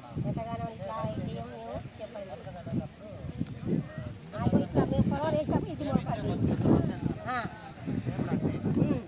ఎంతగానో ఇట్లా ఇది ఏమో చెప్పండి ఆగో ఇట్లా మేము పొలం వేసినప్పుడు ఇది మొలకండి ఆ. ఉమ్.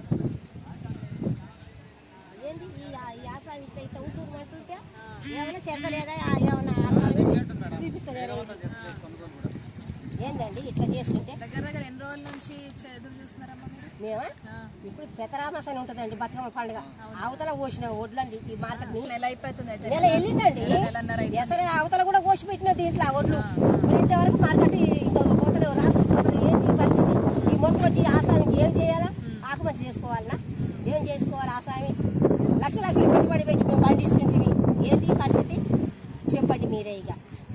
ఏంది ఈ ఈ ఆసామి ఇట్లా ఇట్లా ఉసురు అంటుంటే ఏమైనా చెప్పలేదా ఏమైనా ఆసామి చూపిస్తలేదా ఏందండి ఇట్లా చేస్తుంటే దగ్గర దగ్గర ఎన్ని రోజుల నుంచి చ- ఎదురు చూస్తున్నారమ్మా మీరు మేమా ఆ. ఇప్పుడు పెతరామాస అని ఉంటుందండి బతుకమ్మ పండుగ అవతల పోసిన ఒడ్లండి ఈ మార్కెట్ ని నెల అయిపోతుంది అయితే నెల వెళ్ళిందండి నెలన్నర అయిపోయింది. ఎసరే అవతల కూడా కోసి పెట్టిన దీంట్లో ఆ ఒడ్లు మరి ఇంతవరకు మార్కెట్ ఇంకా పోతలేవు రాత్రి పోతలు ఏంటి ఈ పరిస్థితి ఈ మొక్క వచ్చి ఆసామికి ఏం చేయాలా ఆకుమంచి చేసుకోవాలనా ఏం చేసుకోవాలి ఆసామి లక్ష లక్షలు పెట్టుబడి పెట్టి మేము పండిస్తుంటివి ఏంది ఈ పరిస్థితి చెప్పండి మీరే ఇక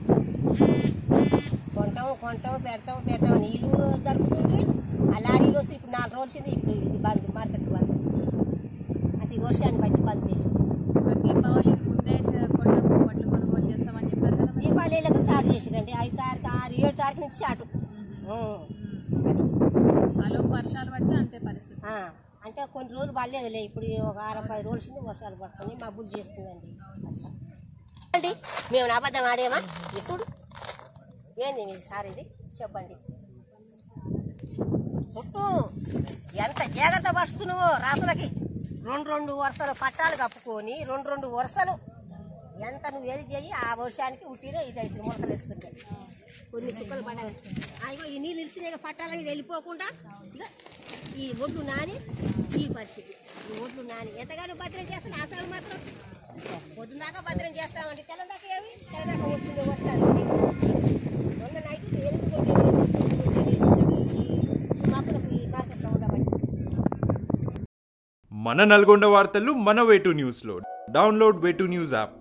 కొంటాం కొంటాం పెడతాం పెడతాం అని ఇల్లు జరుపుతుంది ఆ లారీలు వస్తే ఇప్పుడు నాలుగు రోజులు వచ్చింది ఇప్పుడు ఇది బంద్ మార్కెట్ బంద్ అంటే ఈ వర్షాన్ని బట్టి బంద్ చేసింది మరి దీపావళికి ముందే చ- కొండము వడ్లు కొనుగోలు చేస్తామని చెప్పారు కదా మరి. దీపావళిలకు స్టార్ట్ చేసిరండి ఐదు తారీఖు ఆరు ఏడు తారీఖు నుంచి స్టార్ట్ అది ఆలోపు వర్షాలు పడితే అంతే పరిస్థితి ఆ, అంటే కొన్ని రోజులు పడలేదులే ఇప్పుడు ఒక ఆరు పది రోజుల నుంచి వర్షాలు పడుతుంది మబ్బులు చేస్తుందండి అట్లా. అండి మేము నా అబద్ధం ఆడేమా ఇది చూడు ఏంది మీ సార్ ఇది చెప్పండి చుట్టూ ఎంత జాగ్రత్త పరుస్తున్నావో రాసులకి రెండు రెండు వరుసలు పట్టాలు కప్పుకొని రెండు రెండు వరుసలు ఎంత నువ్వు ఏది చేయి ఆ వర్షానికి ఉట్టినే ఇది అయితే మొలకలు వేస్తుంది కొన్ని సుక్కలు పడ్డాయి అయ్యో ఈ నీళ్ళు ఇరిసినాయి పట్టాలని ఇది వెళ్ళిపోకుండా ఇగో ఈ ఒడ్లు నాని ఈ పరిస్థితి ఈ ఒడ్లు నాని ఎంతగానో భద్రం చేస్తాను ఆసాలు మాత్రం పొద్దున్నాక భద్రం చేస్తామంటే తెల్ల దాకా ఏమి తెల్ల దాకా వస్తుంది వర్షాలు మొన్న నైట్ ఎనిమిది కొట్టేది ఈ మాపలకు ఈ మార్కెట్లో ఉండబట్టి మన నల్గొండ వార్తలు మన వేటు న్యూస్లో డౌన్లోడ్ వేటు న్యూస్ యాప్